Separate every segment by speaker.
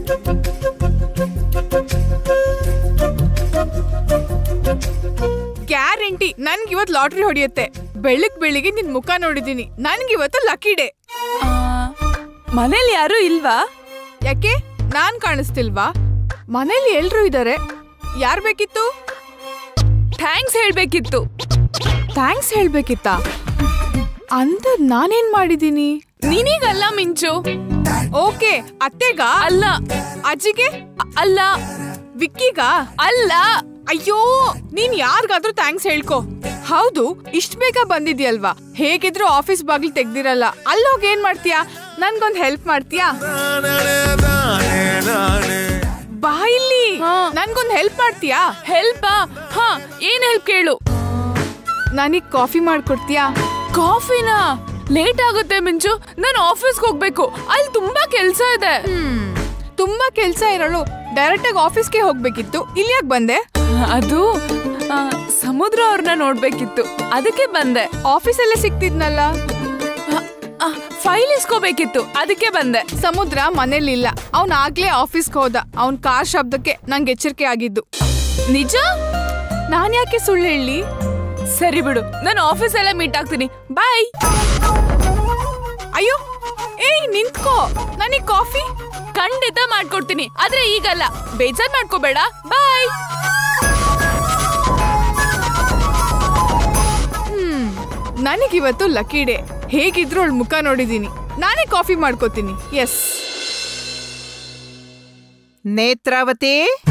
Speaker 1: Guarantee ನನ್ಗೆ ಇವತ್ತು lottery ಹೊಡಿಯುತ್ತೆ ಬೆಳಗ್ ಬೆಳಿಗ್ಗೆ ನಿನ್ ಮುಖ ನೋಡಿದೀನಿ ನನ್ಗೆ ಇವತ್ತು ಲಕ್ಕಿ ಡೇ
Speaker 2: ಆ, ಮನೇಲಿ ಯಾರು ಇಲ್ವಾ
Speaker 1: ಯಾಕೆ ನಾನ್ ಕಾಣಿಸ್ತಿಲ್ವಾ ಮನೇಲಿ ಎಲ್ರೂ ಇದಾರೆ ಯಾರ್ ಬೇಕಿತ್ತು
Speaker 2: ಥ್ಯಾಂಕ್ಸ್ ಹೇಳ್ಬೇಕಿತ್ತು
Speaker 1: ಥ್ಯಾಂಕ್ಸ್ ಹೇಳ್ಬೇಕಿತ್ತಾ ಅಂತ ನಾನೇನ್ ಮಾಡಿದೀನಿ
Speaker 2: ನಿನಗಲ್ಲ ಮಿಂಚು
Speaker 1: ಓಕೆ ಅತ್ತೆಗ
Speaker 2: ಅಲ್ಲ
Speaker 1: ಅಜ್ಜಿಗೆ
Speaker 2: ಅ- ಅಲ್ಲ
Speaker 1: ವಿಕ್ಕಿಗ
Speaker 2: ಅಲ್ಲ
Speaker 1: ಅಯ್ಯೋ ನೀನ್ ಯಾರಿಗಾದ್ರೂ ಥ್ಯಾಂಕ್ಸ್ ಹೇಳ್ಕೊ ಹೌದು ಇಷ್ಟ್ ಬೇಗ ಬಂದಿದ್ಯಲ್ವಾ ಹೇಗಿದ್ರು ಆಫೀಸ್ ಬಾಗ್ಲು ತೆಗ್ದಿರಲ್ಲ ಅಲ್ಲೋಗಿ ಏನ್ ಮಾಡ್ತೀಯಾ ನನ್ಗೊಂದ್ ಹೆಲ್ಪ್ ಮಾಡ್ತೀಯಾ ಬಾ ಇಲ್ಲಿ
Speaker 2: ಹಾ.
Speaker 1: ನನ್ಗೊಂದ್ ಹೆಲ್ಪ್ ಮಾಡ್ತೀಯಾ
Speaker 2: ಹೆಲ್ಪಾ ಹಾ ಏನ್ ಹೆಲ್ಪ್ ಕೇಳು
Speaker 1: ನನಗ್ ಕಾಫಿ ಮಾಡ್ಕೊಡ್ತೀಯಾ
Speaker 2: ಕಾಫಿನಾ ಲೇಟ್ ಆಗುತ್ತೆ ಮಿಂಚು ನಾನು ಆಫೀಸ್ಗೆ ಹೋಗ್ಬೇಕು ಅಲ್ಲಿ ತುಂಬಾ ಕೆಲ್ಸ ಇದೆ
Speaker 1: ಹ್ಮ್ ತುಂಬಾ ಕೆಲ್ಸ ಇರೋಳು ಡೈರೆಕ್ಟ್ ಆಗಿ ಆಫೀಸ್ಗೆ ಹೋಗ್ಬೇಕಿತ್ತು ಇಲ್ಲಿ ಯಾಕೆ ಬಂದೆ
Speaker 2: ಅದು ಆ, ಸಮುದ್ರ ಅವ್ರನ್ನ ನೋಡ್ಬೇಕಿತ್ತು ಅದಕ್ಕೆ ಬಂದೆ
Speaker 1: ಆಫೀಸಲ್ಲೇ ಸಿಕ್ತಿದ್ನಲ್ಲ
Speaker 2: ಫೈಲ್ ಇಸ್ಕೋಬೇಕಿತ್ತು ಅದಕ್ಕೆ ಬಂದೆ
Speaker 1: ಸಮುದ್ರ ಮನೇಲಿಲ್ಲ ಅವ್ನ್ ಆಗ್ಲೇ ಆಫೀಸ್ಗೆ ಹೋದ ಅವ್ನ್ ಕಾರ್ ಶಬ್ದಕ್ಕೆ ನಂಗೆ ಎಚ್ಚರಿಕೆ ಆಗಿದ್ದು
Speaker 2: ನಿಜ
Speaker 1: ನಾನ್ ಯಾಕೆ ಸುಳ್ಳು ಹೇಳಿ
Speaker 2: ಸರಿ ಬಿಡು ನಾನು ಆಫೀಸ್ ಎಲ್ಲ ಮೀಟ್ ಆಗ್ತೀನಿ ಬಾಯ್
Speaker 1: ಅಯ್ಯೋ ಏಯ್ ನಿಂತ್ಕೋ ನನಗ್ ಕಾಫಿ
Speaker 2: ಖಂಡಿತ ಮಾಡ್ಕೊಡ್ತೀನಿ ಆದ್ರೆ ಈಗಲ್ಲ ಬೇಜಾರ್ ಮಾಡ್ಕೋಬೇಡ ಬಾಯ್
Speaker 1: ಹ್ಮ್ ನನಗಿವತ್ತು ಲಕ್ಕಿ ಡೇ ಹೇಗಿದ್ರು ಅವಳ ಮುಖ ನೋಡಿದೀನಿ ನಾನೇ ಕಾಫಿ ಮಾಡ್ಕೋತೀನಿ ಎಸ್
Speaker 3: ನೇತ್ರಾವತಿ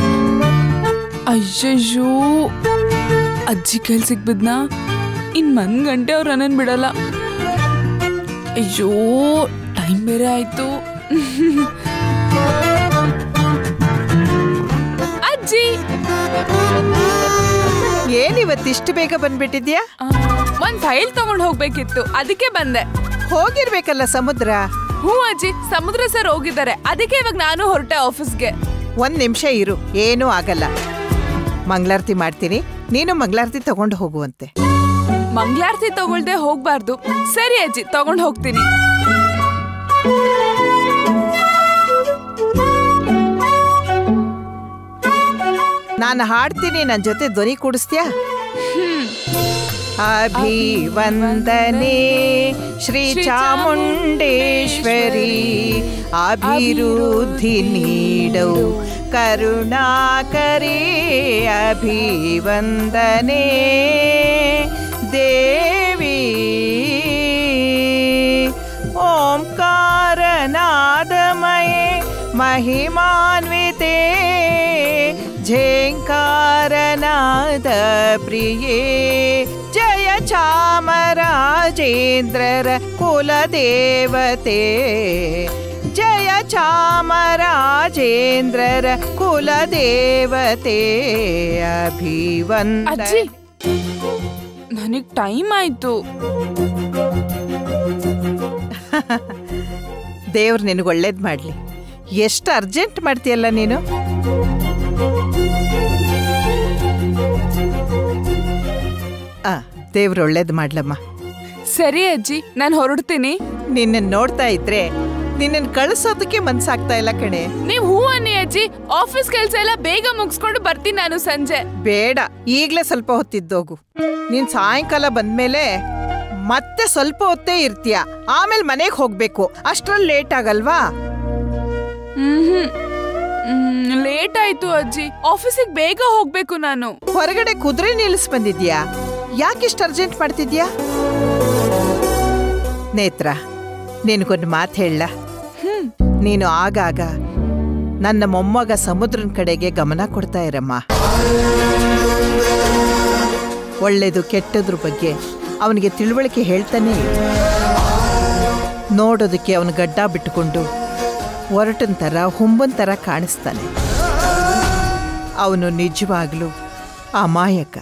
Speaker 2: ಅಯ್ಯಯ್ಯೋ ಅಜ್ಜಿ ಕೆಲ್ಸಕ್ ಬಿದ್ನಾ ಇನ್ ಒಂದ್ ಗಂಟೆ ಅವ್ರು ನನ್ನನ್ ಬಿಡಲ್ಲ ಅಯ್ಯೋ ಟೈಮ್ ಬೇರೆ ಆಯ್ತು ಅಜ್ಜಿ
Speaker 3: ಏನಿವತ್ತಿಷ್ಟು ಬೇಗ ಬಂದ್ಬಿಟ್ಟಿದ್ಯಾ
Speaker 2: ಆ, ಒಂದ್ ಫೈಲ್ ತಗೊಂಡ್ ಹೋಗ್ಬೇಕಿತ್ತು ಅದಕ್ಕೆ ಬಂದೆ
Speaker 3: ಹೋಗಿರ್ಬೇಕಲ್ಲ ಸಮುದ್ರ
Speaker 2: ಹ್ಞೂ ಅಜ್ಜಿ ಸಮುದ್ರ ಸರ್ ಹೋಗಿದ್ದಾರೆ ಅದಕ್ಕೆ ಇವಾಗ ನಾನು ಹೊರಟೆ ಆಫೀಸ್ಗೆ
Speaker 3: ಒಂದ್ ನಿಮಿಷ ಇರು ಏನೂ ಆಗಲ್ಲ ಮಂಗಳಾರತಿ ಮಾಡ್ತೀನಿ ನೀನು ಮಂಗಳಾರತಿ ತಗೊಂಡು ಹೋಗುವಂತೆ
Speaker 2: ಮಂಗ್ಲಾರತಿ ತಗೊಳ್ದೆ ಹೋಗ್ಬಾರ್ದು ಸರಿ ಅಜ್ಜಿ ತಗೊಂಡ್ ಹೋಗ್ತೀನಿ
Speaker 3: ನಾನು ಹಾಡ್ತೀನಿ ನನ್ನ ಜೊತೆ ಧ್ವನಿ ಕೂಡಿಸ್ತೀಯಾ ಅಭಿವಂದನೆ ಶ್ರೀ ಚಾಮುಂಡೇಶ್ವರಿ ಅಭಿವೃದ್ಧಿ ನೀಡವು ಕರುಣಾಕರಿ ಅಭಿವಂದನೆ ದೇವಿ ಓಂಕಾರನಾದಮಯೇ महिमान्विते झेङ्कारनाद प्रिये जय चामराजेन्द्रर कुलदेवते जय चामराजेन्द्रर कुलदेवते अभिवन्द
Speaker 2: ಅಜ್ಜಿ ನನಗ್ ಟೈಮ್ ಆಯ್ತು
Speaker 3: ದೇವ್ರು ನಿನಗೆ ಒಳ್ಳೇದು ಮಾಡಲಿ ಎಷ್ಟು ಅರ್ಜೆಂಟ್ ಮಾಡ್ತೀಯಲ್ಲ ನೀನು ಆ ದೇವ್ರು ಒಳ್ಳೇದು ಮಾಡ್ಲಮ್ಮ
Speaker 2: ಸರಿ ಅಜ್ಜಿ ನಾನು ಹೊರಡ್ತೀನಿ
Speaker 3: ನಿನ್ನ ನೋಡ್ತಾ ಇದ್ರೆ ನಿನ್ನನ್ನು ಕಳಿಸೋದಕ್ಕೆ ಮನ್ಸಾಗ್ತಾ ಇಲ್ಲ ಕಣೆ
Speaker 2: ನೀವ್ ಹೂ ಅನ್ನಿ ಅಜ್ಜಿ ಆಫೀಸ್ ಕೆಲ್ಸ ಎಲ್ಲ ಬೇಗ ಮುಗಿಸ್ಕೊಂಡು ಬರ್ತೀನಿ ನಾನು ಸಂಜೆ
Speaker 3: ಬೇಡ ಈಗಲೇ ಸ್ವಲ್ಪ ಹೊತ್ತಿದ್ದೋಗು ನೀನ್ ಸಾಯಂಕಾಲ ಬಂದ್ಮೇಲೆ ಮತ್ತೆ ಸ್ವಲ್ಪ ಹೊತ್ತೇ ಇರ್ತೀಯ ಆಮೇಲೆ ಮನೆಗೆ ಹೋಗ್ಬೇಕು ಅಷ್ಟ್ರಲ್ಲಿ ಲೇಟ್ ಆಗಲ್ವಾ
Speaker 2: ಹ್ಮ್ ಲೇಟ್ ಆಯ್ತು ಅಜ್ಜಿ ಆಫೀಸಿಗೆ ಬೇಗ ಹೋಗ್ಬೇಕು ನಾನು
Speaker 3: ಹೊರಗಡೆ ಕುದುರೆ ನಿಲ್ಲಿಸ್ ಬಂದಿದ್ಯಾ ಯಾಕಿಷ್ಟು ಅರ್ಜೆಂಟ್ ಮಾಡ್ತಿದ್ಯಾ ನೇತ್ರ ನಿನಗೊಂದು ಮಾತು ಹೇಳ ನೀನು ಆಗಾಗ ನನ್ನ ಮೊಮ್ಮಗ ಸಮುದ್ರನ ಕಡೆಗೆ ಗಮನ ಕೊಡ್ತಾ ಇರಮ್ಮ ಒಳ್ಳೇದು ಕೆಟ್ಟದ್ರ ಬಗ್ಗೆ ಅವನಿಗೆ ತಿಳುವಳಿಕೆ ಹೇಳ್ತಾನೆ ಇರು. ನೋಡೋದಕ್ಕೆ ಅವನು ಗಡ್ಡ ಬಿಟ್ಟುಕೊಂಡು ಒರಟನ್ ಥರ ಹುಂಬನ್ ಥರ ಕಾಣಿಸ್ತಾನೆ ಅವನು ನಿಜವಾಗ್ಲೂ ಅಮಾಯಕ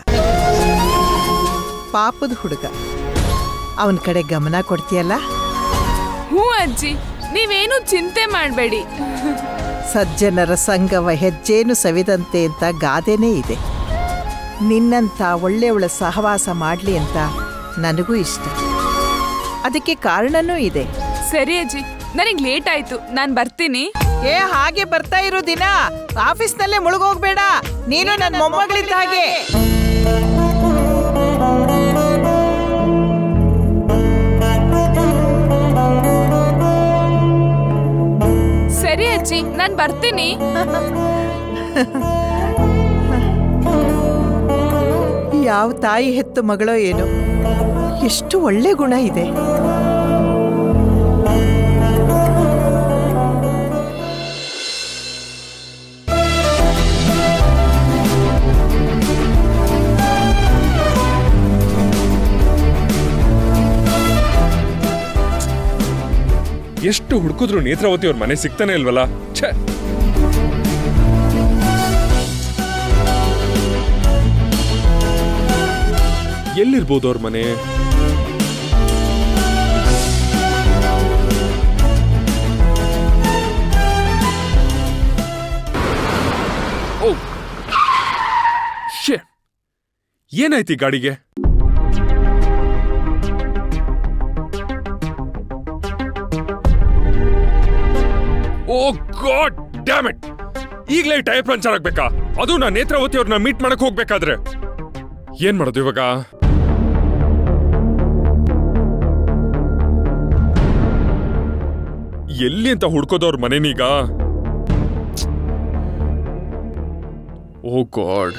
Speaker 3: ಪಾಪದ ಹುಡುಗ ಅವನ ಕಡೆ ಗಮನ ಕೊಡ್ತೀಯಲ್ಲ
Speaker 2: ಹ್ಞೂ ಅಜ್ಜಿ ನೀವೇನು ಚಿಂತೆ ಮಾಡಬೇಡಿ
Speaker 3: ಸಜ್ಜನರ ಸಂಗವ ಹೆಜ್ಜೇನು ಸವಿದಂತೆ ಅಂತ ಗಾದೆನೇ ಇದೆ ನಿನ್ನಂಥ ಒಳ್ಳೆಯವಳ ಸಹವಾಸ ಮಾಡಲಿ ಅಂತ ನನಗೂ ಇಷ್ಟ ಅದಕ್ಕೆ ಕಾರಣನೂ ಇದೆ
Speaker 2: ಸರಿ ಅಜ್ಜಿ ನನಗೆ ಲೇಟ್ ಆಯ್ತು ನಾನು ಬರ್ತೀನಿ
Speaker 3: ಏ ಹಾಗೆ ಬರ್ತಾ ಇರೋ ದಿನ ಆಫೀಸ್ನಲ್ಲೇ ಮುಳುಗೋಗ್ಬೇಡ ನೀನು ನನ್ನ ಮೊಮ್ಮಗಳಿದ್ದ ಹಾಗೆ
Speaker 2: ಸರಿ ಅಜ್ಜಿ ನಾನ್ ಬರ್ತೀನಿ
Speaker 3: ಯಾವ ತಾಯಿ ಹೆತ್ತು ಮಗಳೋ ಏನೋ ಎಷ್ಟು ಒಳ್ಳೆ ಗುಣ ಇದೆ
Speaker 4: ಎಷ್ಟು ಹುಡುಕಿದ್ರು ನೇತ್ರಾವತಿ ಅವ್ರ ಮನೆ ಸಿಗ್ತಾನೆ ಇಲ್ವಲ್ಲ ಛೇ ಎಲ್ಲಿರ್ಬೋದು ಅವ್ರ ಮನೆ ಓ ಶೇ ಏನಾಯ್ತು ಈ ಗಾಡಿಗೆ ಓ ಗಾಡ್ ಡ್ಯಾಮ್ ಇಟ್ ಈಗಲೇ ಟೈರ್ ಪಂಚರ್ ಆಗ್ಬೇಕಾ ಅದು ನಾ ನೇತ್ರಾವತಿ ಅವ್ರನ್ನ ಮೀಟ್ ಮಾಡಕ್ ಹೋಗ್ಬೇಕಾದ್ರೆ ಏನ್ ಮಾಡೋದು ಇವಾಗ ಎಲ್ಲಿ ಅಂತ ಹುಡ್ಕೋದವ್ರ ಮನೆನೀಗ ಓ ಗಾಡ್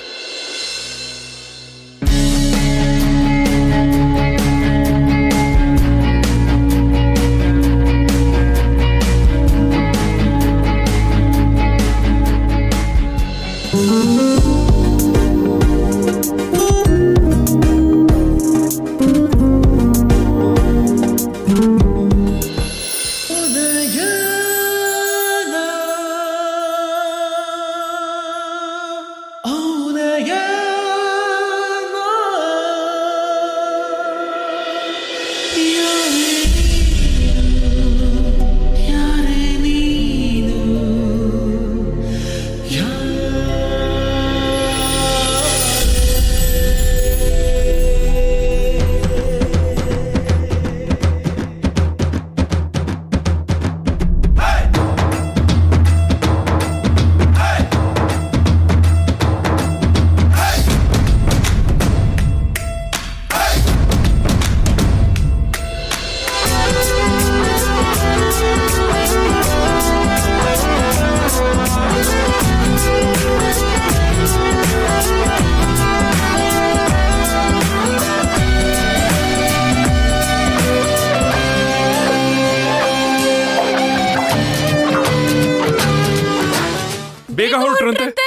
Speaker 4: ಬೇಗ ಹೊರಟ್ರಂತೆ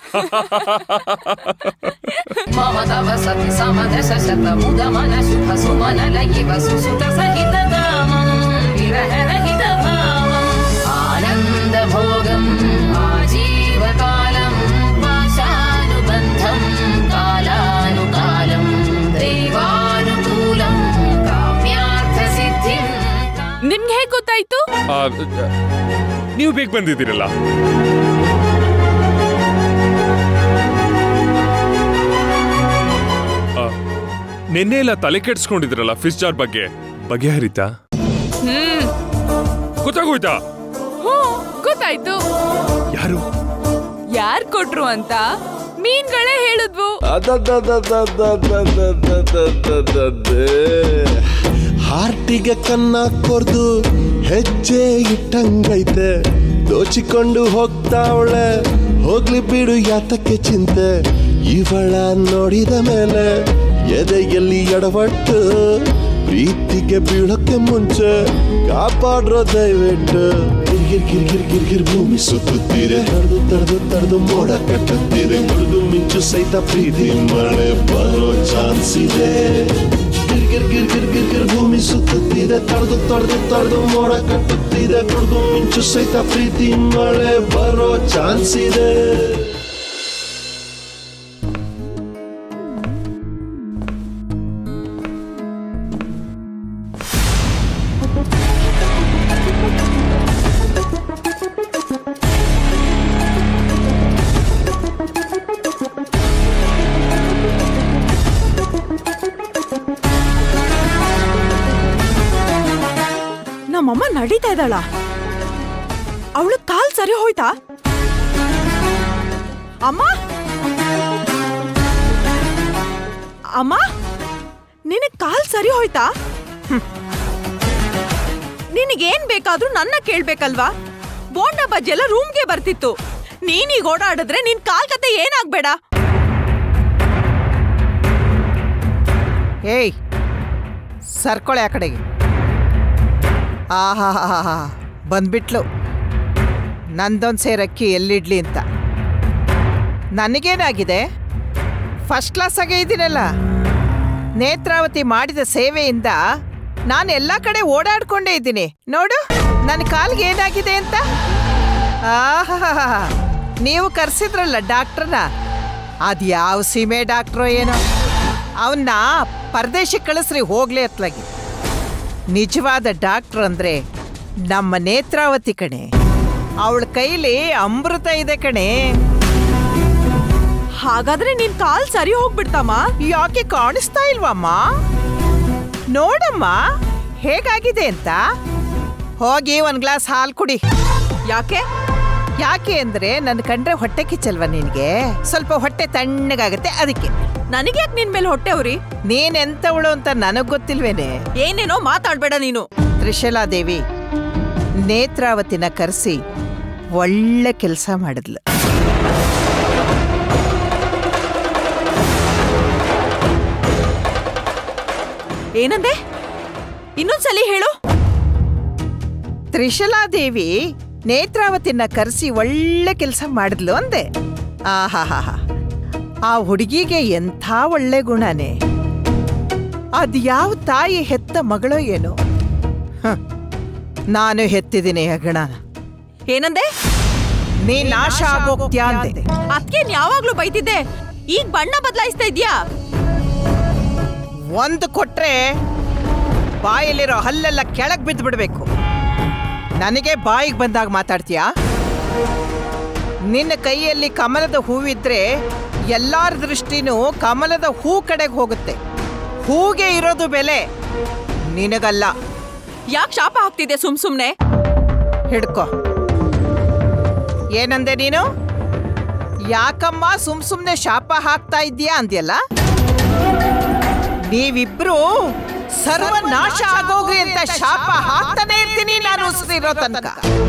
Speaker 5: मम तव सति समदश शतमुदमन शुभ सुमन लयिव सुसुत सहित कामम् विरहरहित भावम् आनन्द भोगम् आजीवकालम् पाशानुबन्धम् कालानुकालम् देवानुकूलम् काम्यार्थ सिद्धिम्
Speaker 2: ನಿಮ್ಗೆ ಹೇಗ್ ಗೊತ್ತಾಯ್ತು
Speaker 4: ಆ, ನೀವು ಬೇಗ ಬಂದಿದ್ದೀರಲ್ಲ ಆ, ನೆನ್ನೆ ಎಲ್ಲ ತಲೆ ಕೆಡ್ಸ್ಕೊಂಡಿದ್ರಲ್ಲ ಫಿಶ್ ಜಾರ್ ಬಗ್ಗೆ ಬಗೆಹರಿತಾ
Speaker 2: ಹ್ಮ್
Speaker 4: ಗೊತ್ತಾಗೋಯ್ತಾ
Speaker 2: ಹ್ಞೂ ಗೊತ್ತಾಯ್ತು
Speaker 4: ಯಾರು
Speaker 2: ಯಾರ್ ಕೊಟ್ರು ಅಂತ ಮೀನ್ಗಳೇ ಹೇಳಿದ್ವು
Speaker 6: ಹಾರ್ಟಿಗೆ ಕನ್ನ ಕೊರ್ದು ಹೆಜ್ಜೆ ಇಟ್ಟಂಗೈತೆ ದೋಚಿಕೊಂಡು ಹೋಗ್ತಾವಳೆ ಹೋಗ್ಲಿ ಬಿಡು ಯಾತಕ್ಕೆ ಚಿಂತೆ ಇವಳ ನೋಡಿದ ಮೇಲೆ ಎದೆಯಲ್ಲಿ ಎಡವಟ್ಟು ಪ್ರೀತಿಗೆ ಬೀಳೋಕೆ ಮುಂಚೆ ಕಾಪಾಡ್ರೋ ದಯವಿಟ್ಟು ಗಿರ್ಗಿರ್ ಗಿರ್ಗಿರ್ ಗಿರ್ಗಿರ್ ಭೂಮಿ ಸುತ್ತುತ್ತೀರೆ ತಡೆದು ತಡೆದು ತಡೆದು ಮೋಡ ಕಟ್ಟುತ್ತೀರೆ ಮುಳುಗು ಮಿಂಚು ಸಹಿತ ಪ್ರೀತಿ ಮಳೆ ಬರೋ ಚಾನ್ಸ್ ಇದೆ ಗಿರ್ ಗಿರ್ ಗಿರ್ ಗಿರ್ ಗಿರ್ ಗಿರ್ ಭೂಮಿ ಸುತ್ತುತ್ತಿದೆ ತಡೆದು ತಡೆದು ತಡೆದು ಮೋಡ ಕಟ್ಟುತ್ತಿದೆ ಕುಡಿದು ಮಿಂಚು ಸಹಿತ ಪ್ರೀತಿ ಮಳೆ ಬರೋ ಚಾನ್ಸ್ ಇದೆ
Speaker 3: ಆ, ನಮ್ಮಮ್ಮ ನಡೀತಾ ಇದ್ದಾಳ
Speaker 1: ಅವಳು ಕಾಲ್ ಸರಿ ಹೋಯ್ತಾ ಅಮ್ಮ ಅಮ್ಮ ನಿನಗ್ ಕಾಲ್ ಸರಿ ಹೋಯ್ತಾ ನಿನಗೇನ್ ಬೇಕಾದ್ರೂ ನನ್ನ ಕೇಳ್ಬೇಕಲ್ವಾ ಬೋಂಡ ಬಜ್ಜಿ ಎಲ್ಲ ರೂಮ್ಗೆ ಬರ್ತಿತ್ತು ನೀನೀಗ ಓಡಾಡಿದ್ರೆ ನಿನ್ ಕಾಲ್ ಕತೆ ಏನಾಗ್ಬೇಡ
Speaker 3: ಏಯ್ ಸರ್ಕೊಳೆ ಆ ಕಡೆಗೆ ಆಹಾ ಹಾ ಹಾ ಬಂದ್ಬಿಟ್ಲು ನಂದೊಂದು ಸೇರಕ್ಕಿ ಎಲ್ಲಿಡ್ಲಿ ಅಂತ ನನಗೇನಾಗಿದೆ ಫಸ್ಟ್ ಕ್ಲಾಸಾಗೆ ಇದ್ದೀನಲ್ಲ ನೇತ್ರಾವತಿ ಮಾಡಿದ ಸೇವೆಯಿಂದ ನಾನು ಎಲ್ಲ ಕಡೆ ಓಡಾಡ್ಕೊಂಡೇ ಇದ್ದೀನಿ ನೋಡು ನನ್ನ ಕಾಲ್ಗೆ ಏನಾಗಿದೆ ಅಂತ ಆಹಾ ನೀವು ಕರ್ಸಿದ್ರಲ್ಲ ಡಾಕ್ಟ್ರನ್ನ ಅದು ಯಾವ ಸೀಮೆ ಡಾಕ್ಟ್ರೋ ಏನೋ ಅವನ್ನ ಪರದೇಶಕ್ಕೆ ಕಳಿಸ್ರಿ ಹೋಗ್ಲೇ ಅತ್ಲಾಗಿ ನಿಜವಾದ ಡಾಕ್ಟ್ರ್ ಅಂದ್ರೆ ನಮ್ಮ ನೇತ್ರಾವತಿ ಕಣೆ ಅವಳ ಕೈಲಿ ಅಮೃತ ಇದೆ ಕಣೆ
Speaker 1: ಹಾಗಾದ್ರೆ ನಿನ್ ಕಾಲ್ ಸರಿ ಹೋಗ್ಬಿಡ್ತಮ್ಮ
Speaker 3: ಯಾಕೆ ಕಾಣಿಸ್ತಾ ಇಲ್ವಮ್ಮ ನೋಡಮ್ಮ ಹೇಗಾಗಿದೆ ಅಂತ ಹೋಗಿ ಒಂದ್ ಗ್ಲಾಸ್ ಹಾಲು ಕುಡಿ
Speaker 1: ಯಾಕೆ
Speaker 3: ಯಾಕೆ ಅಂದ್ರೆ ನನ್ ಕಂಡ್ರೆ ಹೊಟ್ಟೆ ಕಿಚ್ಚಲ್ವಾ ನಿನ್ಗೆ ಸ್ವಲ್ಪ ಹೊಟ್ಟೆ ತಣ್ಣಗಾಗತ್ತೆ ಅದಕ್ಕೆ
Speaker 1: ನನಗೆ ಯಾಕೆ ನಿನ್ ಮೇಲೆ ಹೊಟ್ಟೆ ಉರಿ
Speaker 3: ನೀನೆಂತವಳು ಅಂತ ನನಗ್ ಗೊತ್ತಿಲ್ವೇನೆ
Speaker 1: ಏನೇನೋ ಮಾತಾಡ್ಬೇಡ ನೀನು
Speaker 3: ತ್ರಿಶಲಾದೇವಿ ನೇತ್ರಾವತಿನ ಕರೆಸಿ ಒಳ್ಳೆ ಕೆಲಸ ಮಾಡಿದ್ಲು
Speaker 1: ಏನಂದೆ ಇನ್ನೊಂದ್ಸಲಿ ಹೇಳು
Speaker 3: ತ್ರಿಶಲಾದೇವಿ ನೇತ್ರಾವತಿನ ಕರೆಸಿ ಒಳ್ಳೆ ಕೆಲಸ ಮಾಡಿದ್ಲು ಅಂದೆ ಆಹಾಹಾ ಆ ಹುಡುಗಿಗೆ ಎಂಥ ಒಳ್ಳೆ ಗುಣನೇ ಅದ್ ಯಾವ ತಾಯಿ ಹೆತ್ತ ಮಗಳೋ ಏನೋ ಹ, ನಾನು ಹೆತ್ತಿದ್ದೀನಿ ಆ ಗುಣನ
Speaker 1: ಏನಂದೆ
Speaker 3: ನೀ ನಾಶ ಆಗೋಗ್ತ್ಯಾ ಅಂದೆ
Speaker 1: ಅದ್ಕೇನ್ ಯಾವಾಗ್ಲೂ ಬೈತಿದ್ದೆ ಈಗ ಬಣ್ಣ ಬದಲಾಯಿಸ್ತಾ ಇದ್ಯಾ
Speaker 3: ಒಂದು ಕೊಟ್ರೆ ಬಾಯಲ್ಲಿರೋ ಹಲ್ಲೆಲ್ಲ ಕೆಳಗ್ ಬಿದ್ದು ಬಿಡ್ಬೇಕು ನನಗೆ ಬಾಯಿಗೆ ಬಂದಾಗ ಮಾತಾಡ್ತೀಯಾ ನಿನ್ನ ಕೈಯಲ್ಲಿ ಕಮಲದ ಹೂವಿದ್ರೆ ಎಲ್ಲಾರ ದೃಷ್ಟಿನೂ ಕಮಲದ ಹೂ ಕಡೆಗೆ ಹೋಗುತ್ತೆ ಹೂಗೆ ಇರೋದು ಬೆಲೆ ನಿನಗಲ್ಲ
Speaker 1: ಯಾಕೆ ಶಾಪ ಹಾಕ್ತಿದ್ದೆ ಸುಮ್ ಸುಮ್ನೆ
Speaker 3: ಹಿಡ್ಕೊ ಏನಂದೆ ನೀನು ಯಾಕಮ್ಮ ಸುಮ್ ಸುಮ್ನೆ ಶಾಪ ಹಾಕ್ತಾ ಇದ್ದೀಯಾ ಅಂದ್ಯಲ್ಲ ನೀವಿಬ್ರು ಸರ್ವನಾಶ ಆಗೋಗ್ರಿ ಅಂತ ಶಾಪ ಹಾಕ್ತಾನೆ ಇರ್ತೀನಿ ನಾನು ಉಸಿರಿರೋ ತನಕ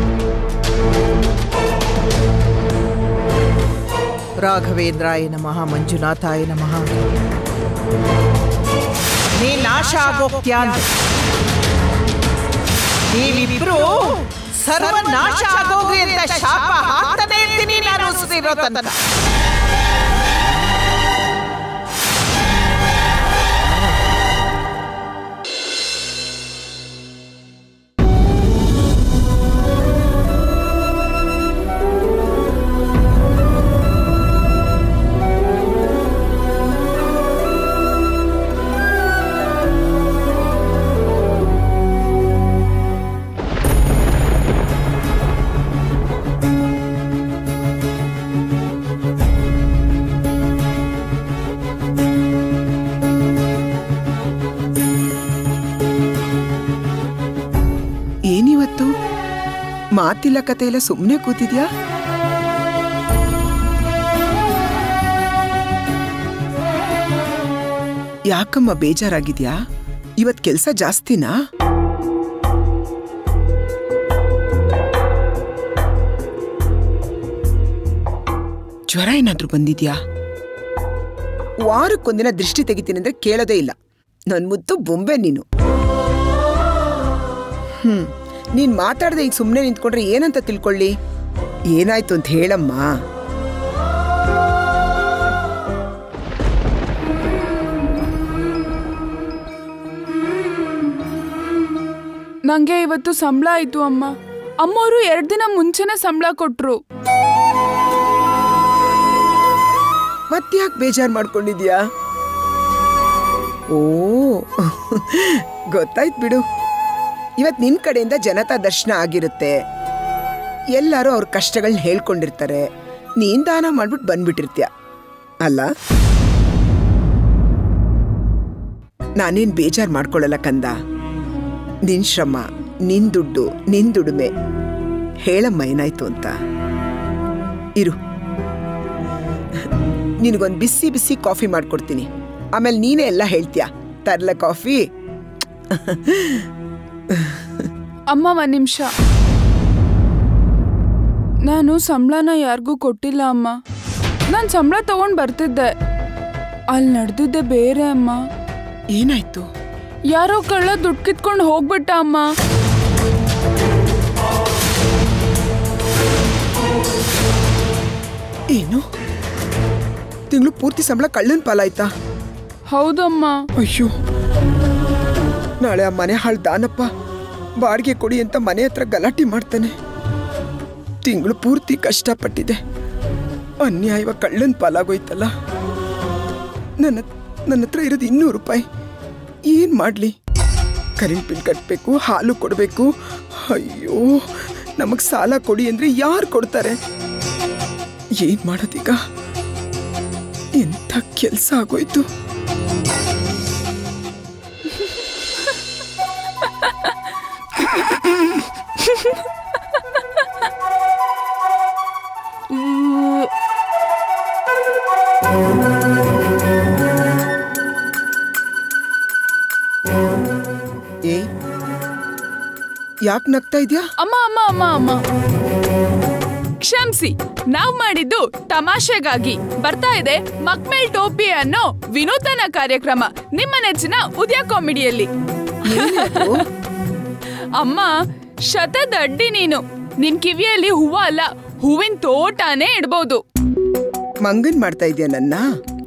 Speaker 3: ರಾಘವೇಂದ್ರಾಯ ನಮಃ ಮಂಜುನಾಥಾಯ ನಮಃ ನೀ ನಾಶ ಆಗೋಗ್ತ್ಯಾ ಅಂದೆ ನೀವಿಬ್ರು ಸರ್ವನಾಶ ಆಗೋಗ್ರಿ ಅಂತ ಶಾಪ ಹಾಕ್ತಾನೆ ಇರ್ತೀನಿ ನಾನು ಉಸಿರಿರೋ ತನಕ
Speaker 7: ಏನಿವತ್ತು ಮಾತಿಲ್ಲ ಕತೆ ಇಲ್ಲ ಸುಮ್ಮನೆ ಕೂತಿದ್ಯಾ ಯಾಕಮ್ಮ ಬೇಜಾರಾಗಿದ್ಯಾ ಇವತ್ ಕೆಲ್ಸ ಜಾಸ್ತಿನಾ ಜ್ವರ ಏನಾದ್ರೂ ಬಂದಿದ್ಯಾ ವಾರಕ್ಕೊಂದಿನ ದೃಷ್ಟಿ ತೆಗಿತೀನಿ ಅಂದ್ರೆ ಕೇಳೋದೇ ಇಲ್ಲ ನನ್ ಮುದ್ದು ಬೊಂಬೆ ನೀನು ಹ್ಮ್ ನೀನ್ ಮಾತಾಡದೆ ಈಗ ಸುಮ್ಮನೆ ನಿಂತ್ಕೊಂಡ್ರೆ ಏನಂತ ತಿಳ್ಕೊಳ್ಳಿ ಏನಾಯ್ತು ಅಂತ ಹೇಳಮ್ಮ
Speaker 2: ನಂಗೆ ಇವತ್ತು ಸಂಬಳ ಆಯ್ತು ಅಮ್ಮ ಅಮ್ಮೋರು ಎರಡ್ ದಿನ ಮುಂಚೆನೆ ಸಂಬಳ ಕೊಟ್ರು
Speaker 7: ಮತ್ತ್ಯಾಕ್ ಬೇಜಾರ್ ಮಾಡ್ಕೊಂಡಿದ್ಯಾ ಓ ಗೊತ್ತಾಯ್ತು ಬಿಡು ಇವತ್ ನಿನ್ ಕಡೆಯಿಂದ ಜನತಾ ದರ್ಶನ ಆಗಿರುತ್ತೆ ಎಲ್ಲರೂ ಅವ್ರ ಕಷ್ಟಗಳನ್ನ ಹೇಳ್ಕೊಂಡಿರ್ತಾರೆ ನೀನ್ ದಾನ ಮಾಡ್ಬಿಟ್ಟು ಬಂದ್ಬಿಟ್ಟಿರ್ತೀಯ ಅಲ್ಲ ನಾನೇನ್ ಬೇಜಾರ್ ಮಾಡ್ಕೊಳ್ಳಲ್ಲ ಕಂದ ನಿನ್ ಶ್ರಮ ನಿನ್ ದುಡ್ಡು ನಿನ್ ದುಡಿಮೆ ಹೇಳಮ್ಮ ಏನಾಯ್ತು ಅಂತ ಇರು ನಿನಗೊಂದು ಬಿಸಿ ಬಿಸಿ ಕಾಫಿ ಮಾಡ್ಕೊಡ್ತೀನಿ ಆಮೇಲೆ ನೀನೇ ಎಲ್ಲ ಹೇಳ್ತೀಯ ತರ್ಲ ಕಾಫಿ
Speaker 2: ಅಮ್ಮ ಒಂದ್ ನಿಮಿಷ ನಾನು ಸಂಬಳನ ಯಾರಿಗೂ ಕೊಟ್ಟಿಲ್ಲ ಅಮ್ಮ ನಾನು ಸಂಬಳ ತಗೊಂಡ್ ಬರ್ತಿದ್ದೆ ಅಲ್ಲಿ ನಡೆದಿದ್ದೆ ಬೇರೆ ಅಮ್ಮ
Speaker 7: ಏನಾಯ್ತು
Speaker 2: ಯಾರೋ ಕಳ್ಳ ದುಡ್ಡು ಕಿತ್ಕೊಂಡು ಹೋಗ್ಬಿಟ್ಟ ಅಮ್ಮ
Speaker 7: ಏನು ತಿಂಗಳು ಪೂರ್ತಿ ಸಂಬಳ ಕಳ್ಳನ ಪಾಲಾಯ್ತಾ
Speaker 2: ಹೌದಮ್ಮ
Speaker 7: ಅಯ್ಯೋ ನಾಳೆ ಆ ಮನೆ ಹಾಳು ದಾನಪ್ಪ ಬಾಡಿಗೆ ಕೊಡಿ ಅಂತ ಮನೆ ಹತ್ರ ಗಲಾಟೆ ಮಾಡ್ತಾನೆ ತಿಂಗಳು ಪೂರ್ತಿ ಕಷ್ಟಪಟ್ಟಿದೆ ಅನ್ಯಾಯವ ಕಳ್ಳನ ಪಾಲಾಗೋಯ್ತಲ್ಲ ನನ್ನ ನನ್ನ ಹತ್ರ ಇರೋದು ಇನ್ನೂರು ರೂಪಾಯಿ ಏನು ಮಾಡಲಿ ಕರೆಂಟ್ ಬಿಲ್ ಕಟ್ಟಬೇಕು ಹಾಲು ಕೊಡಬೇಕು ಅಯ್ಯೋ ನಮಗೆ ಸಾಲ ಕೊಡಿ ಅಂದರೆ ಯಾರು ಕೊಡ್ತಾರೆ ಏನು ಮಾಡೋದೀಗ ಎಂಥ ಕೆಲಸ ಆಗೋಯ್ತು ಏಯ್ ಯಾಕೆ ನಗ್ತಾ ಇದೆಯಾ
Speaker 2: ಅಮ್ಮ ಅಮ್ಮ ಅಮ್ಮ ಅಮ್ಮ ಕ್ಷಮಿಸಿ ನಾವ್ ಮಾಡಿದ್ದು ತಮಾಷೆಗಾಗಿ ಬರ್ತಾ ಇದೆ ಮಕ್ಮೇಲ್ ಟೋಪಿ ಅನ್ನೋ ವಿನೂತನ ಕಾರ್ಯಕ್ರಮ ನಿಮ್ಮ ನೆಚ್ಚಿನ ಉದಯ ಕಾಮಿಡಿಯಲ್ಲಿ ಅಮ್ಮ ಶತದ ಅಡ್ಡಿ ನೀನು ನಿನ್ ಕಿವಿಯಲ್ಲಿ ಹೂವ ಅಲ್ಲ ಹೂವಿನ ತೋಟನೇ ಇಡ್ಬೋದು
Speaker 7: ಮಂಗನ್ ಮಾಡ್ತಾ ಇದೆಯಾ ನನ್ನ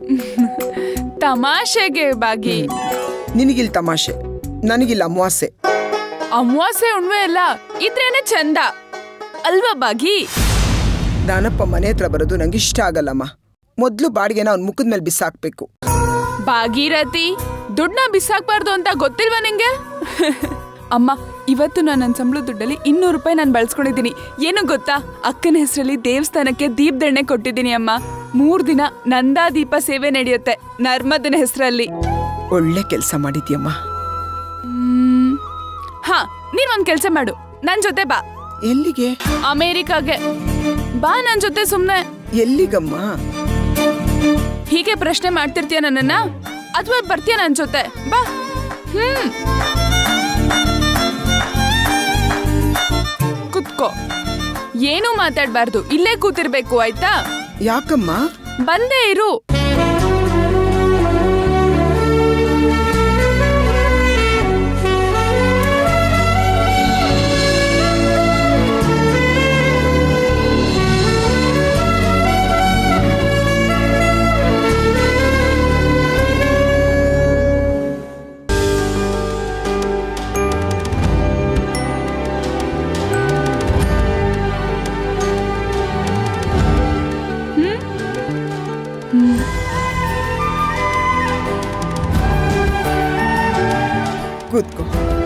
Speaker 2: ತಮಾಷೆಗೆ ಬಾಗಿ
Speaker 7: ನಿನಗಿಲ್ ತಮಾಷೆ ನನಗಿಲ್ಲ ಅಮಾವಾಸ್ಯೆ
Speaker 2: ಅಮಾವಾಸ್ಯೆ ಉಣ್ವೆ ಅಲ್ಲ ಇದ್ರೇನೆ ಚಂದ ಅಲ್ವಾ ಬಾಗಿ
Speaker 7: ದಾನಪ್ಪ ಮನೆ ಹತ್ರ ಬರೋದು ನಂಗೆ ಇಷ್ಟ ಆಗಲ್ಲಮ್ಮ ಮೊದ್ಲು ಬಾಡಿಗೆನ ಅವ್ನ ಮುಖದ ಮೇಲೆ ಬಿಸಾಕ್ಬೇಕು
Speaker 2: ಭಾಗೀರಥಿ ದುಡ್ಡನ್ನ ಬಿಸಾಕ್ಬಾರ್ದು ಅಂತ ಗೊತ್ತಿಲ್ವಾ ನಿಂಗೆ ಅಮ್ಮ ಇವತ್ತು ನಾನು ನನ್ನ ಸಂಬಳ ದುಡ್ಡಲ್ಲಿ ಇನ್ನೂರು ರೂಪಾಯಿ ನಾನು ಬಳಸ್ಕೊಂಡಿದ್ದೀನಿ ಏನು ಗೊತ್ತಾ ಅಕ್ಕನ ಹೆಸರಲ್ಲಿ ದೇವಸ್ಥಾನಕ್ಕೆ ದೀಪದೆಣ್ಣೆ ಕೊಟ್ಟಿದ್ದೀನಿ ಅಮ್ಮ ಮೂರ್ ದಿನ ನಂದಾ ದೀಪ ಸೇವೆ ನಡೆಯುತ್ತೆ ನರ್ಮದನ ಹೆಸರಲ್ಲಿ
Speaker 7: ಒಳ್ಳೆ ಕೆಲಸ ಮಾಡಿದ್ಯಮ್ಮ
Speaker 2: ಹಾ ನೀನ್ ಒಂದ್ ಕೆಲ್ಸ ಮಾಡು ನನ್ ಜೊತೆ ಬಾ
Speaker 7: ಎಲ್ಲಿಗೆ
Speaker 2: ಅಮೇರಿಕಾಗೆ ಬಾ ನನ್ ಜೊತೆ ಸುಮ್ನೆ
Speaker 7: ಎಲ್ಲಿಗಮ್ಮ
Speaker 2: ಹೀಗೆ ಪ್ರಶ್ನೆ ಮಾಡ್ತಿರ್ತೀಯ ನನ್ನನ್ನ ಅಥವಾ ಬರ್ತೀಯ ನನ್ ಜೊತೆ ಬಾ ಹ್ಮ್ ಕುತ್ಕೋ ಏನೂ ಮಾತಾಡ್ಬಾರ್ದು ಇಲ್ಲೇ ಕೂತಿರ್ಬೇಕು ಆಯ್ತಾ
Speaker 7: ಯಾಕಮ್ಮ
Speaker 2: ಬಂದೇ ಇರು
Speaker 7: ಕೂತ್ಕೋ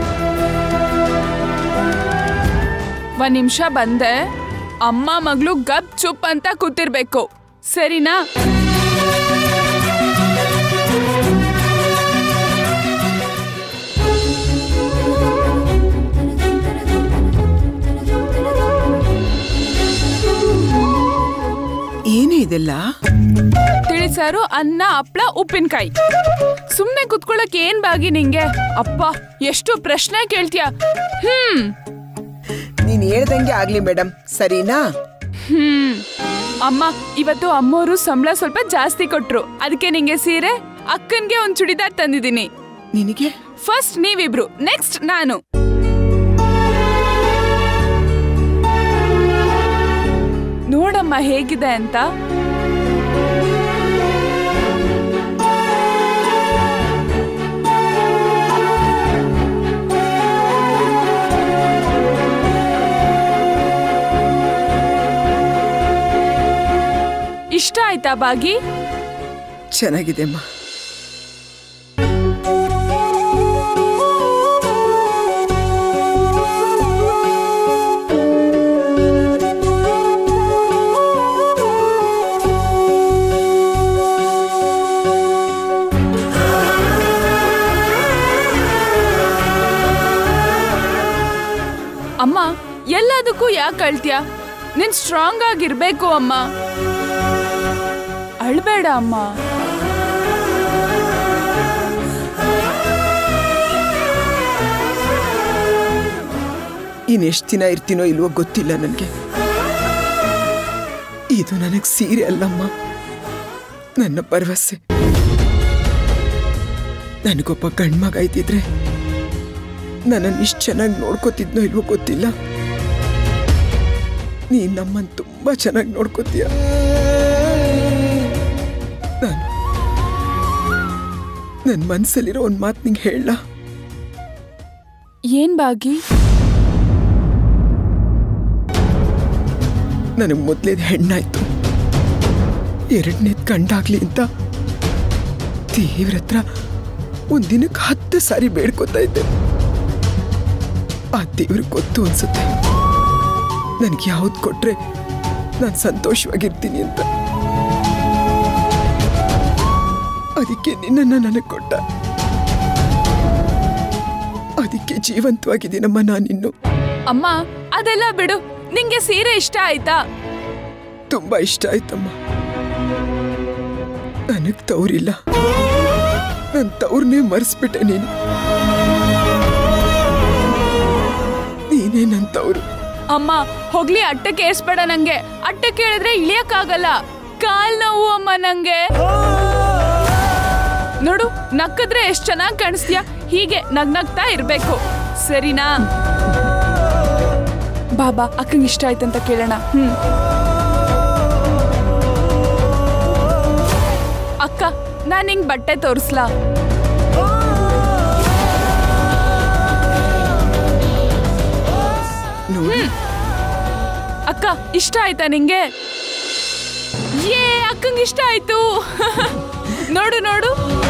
Speaker 2: ಒಂದ್ ನಿಮಿಷ ಬಂದೆ ಅಮ್ಮ ಮಗಳು ಗಪ್ ಚುಪ್ ಅಂತ ಕೂತಿರ್ಬೇಕು ಸರಿನಾ
Speaker 7: ಏನೇ ಇದೆಲ್ಲ
Speaker 2: ತಿಳಿಸಾರು ಅನ್ನ ಹಪ್ಳ ಉಪ್ಪಿನಕಾಯಿ ಸುಮ್ನೆ ಕುತ್ಕೊಳಕ್ ಏನ್ ಬಾಗಿ ನಿಂಗೆ ಅಪ್ಪ ಎಷ್ಟು ಪ್ರಶ್ನೆ ಕೇಳ್ತೀಯ ಹ್ಮ್
Speaker 7: ನೀನ್ ಹೇಳ್ದಂಗೆ ಆಗ್ಲಿ ಮೇಡಮ್ ಸರಿನಾ
Speaker 2: ಹ್ಮ್ ಅಮ್ಮ ಇವತ್ತು ಅಮ್ಮೋರು ಸಂಬಳ ಸ್ವಲ್ಪ ಜಾಸ್ತಿ ಕೊಟ್ರು ಅದಕ್ಕೆ ನಿಂಗೆ ಸೀರೆ ಅಕ್ಕನ್ಗೆ ಒಂದ್ ಚುಡಿದಾರ್ ತಂದಿದ್ದೀನಿ
Speaker 7: ನಿನಗೆ
Speaker 2: ಫಸ್ಟ್ ನೀವಿಬ್ರು ನೆಕ್ಸ್ಟ್ ನಾನು ನೋಡಮ್ಮ ಹೇಗಿದೆ ಅಂತ ಇಷ್ಟ ಆಯ್ತಾ ಬಾಗಿ
Speaker 7: ಚೆನ್ನಾಗಿದೆ ಅಮ್ಮ
Speaker 2: ಅಮ್ಮ ಎಲ್ಲದಕ್ಕೂ ಯಾಕೆ ಅಳ್ತೀಯ ನೀನ್ ಸ್ಟ್ರಾಂಗ್ ಆಗಿರ್ಬೇಕು ಅಮ್ಮ ಅಳ್ಬೇಡ ಅಮ್ಮ
Speaker 7: ಇನ್ನೆಷ್ಟು ದಿನ ಇರ್ತೀನೋ ಇಲ್ವೋ ಗೊತ್ತಿಲ್ಲ ನನಗೆ ಇದು ನನಗೆ ಸೀರೆ ಅಲ್ಲಮ್ಮ ನನ್ನ ಭರವಸೆ ನನಗೊಬ್ಬ ಗಂಡ್ಮಗ ಇದ್ದಿದ್ರೆ ನನ್ನನ್ನು ಇಷ್ಟು ಚೆನ್ನಾಗಿ ನೋಡ್ಕೋತಿದ್ನೋ ಇಲ್ವೋ ಗೊತ್ತಿಲ್ಲ ನೀನು ನಮ್ಮನ್ನು ತುಂಬ ಚೆನ್ನಾಗಿ ನೋಡ್ಕೋತೀಯ ನಾನು ನನ್ನ ಮನಸ್ಸಲ್ಲಿರೋ ಒಂದು ಮಾತು ನಿಂಗೆ ಹೇಳ
Speaker 2: ಏನ್ ಬಾಗಿ
Speaker 7: ನನಗೆ ಮೊದಲೇದು ಹೆಣ್ಣಾಯ್ತು ಎರಡನೇದು ಗಂಡಾಗ್ಲಿ ಅಂತ ದೇವ್ರ ಹತ್ರ ಒಂದಿನಕ್ಕೆ ಹತ್ತು ಸಾರಿ ಬೇಡ್ಕೊತಾ ಇದ್ದೆ ಆ ದೇವ್ರಿಗೆ ಗೊತ್ತು ಅನ್ಸುತ್ತೆ ನನಗೆ ಯಾವ್ದು ಕೊಟ್ರೆ ನಾನು ಸಂತೋಷವಾಗಿರ್ತೀನಿ ಅಂತ ಅದಕ್ಕೆ ನಿನ್ನನ್ನು ನನಗೆ ಕೊಟ್ಟ ಅದಕ್ಕೆ ಜೀವಂತವಾಗಿದ್ದೀನಮ್ಮ ನಾನಿನ್ನು
Speaker 2: ಅಮ್ಮ ಅದೆಲ್ಲ ಬಿಡು ನಿಂಗೆ ಸೀರೆ ಇಷ್ಟ ಆಯ್ತಾ
Speaker 7: ತುಂಬಾ ಇಷ್ಟ ಆಯ್ತಮ್ಮ ನನಗ್ ತವ್ರಿಲ್ಲ ನನ್ ತವ್ರನ್ನೇ ಮರೆಸ್ಬಿಟ್ಟೆ ನೀನು ನೀನೇ ನನ್ ತವ್ರು
Speaker 2: ಅಮ್ಮ ಹೋಗ್ಲಿ ಅಟ್ಟಕ್ಕೆ ಏರ್ಸ್ಬೇಡ ನಂಗೆ ಅಟ್ಟಕ್ಕೆ ಹೇಳಿದ್ರೆ ಇಳಿಯಕ್ಕಾಗಲ್ಲ ಕಾಲ್ ನೋವು ಅಮ್ಮ ನಂಗೆ ನೋಡು ನಕ್ಕದ್ರೆ ಎಷ್ಟ್ ಚೆನ್ನಾಗಿ ಕಾಣಿಸ್ತೀಯ ಹೀಗೆ ನಗ್ನಗ್ತಾ ಇರ್ಬೇಕು ಸರಿನಾ ಬಾಬಾ ಅಕ್ಕಂಗೆ ಇಷ್ಟ ಆಯ್ತಂತ ಕೇಳೋಣ ಹ್ಮ್ ಅಕ್ಕ ನಾನ್ ಹಿಂಗ್ ಬಟ್ಟೆ ತೋರಿಸ್ಲಾ
Speaker 7: ನೋಡಿ
Speaker 2: ಅಕ್ಕ ಇಷ್ಟ ಆಯ್ತಾ ನಿಂಗೆ ಏ ಅಕ್ಕಂಗೆ ಇಷ್ಟ ಆಯ್ತು ನೋಡು ನೋಡು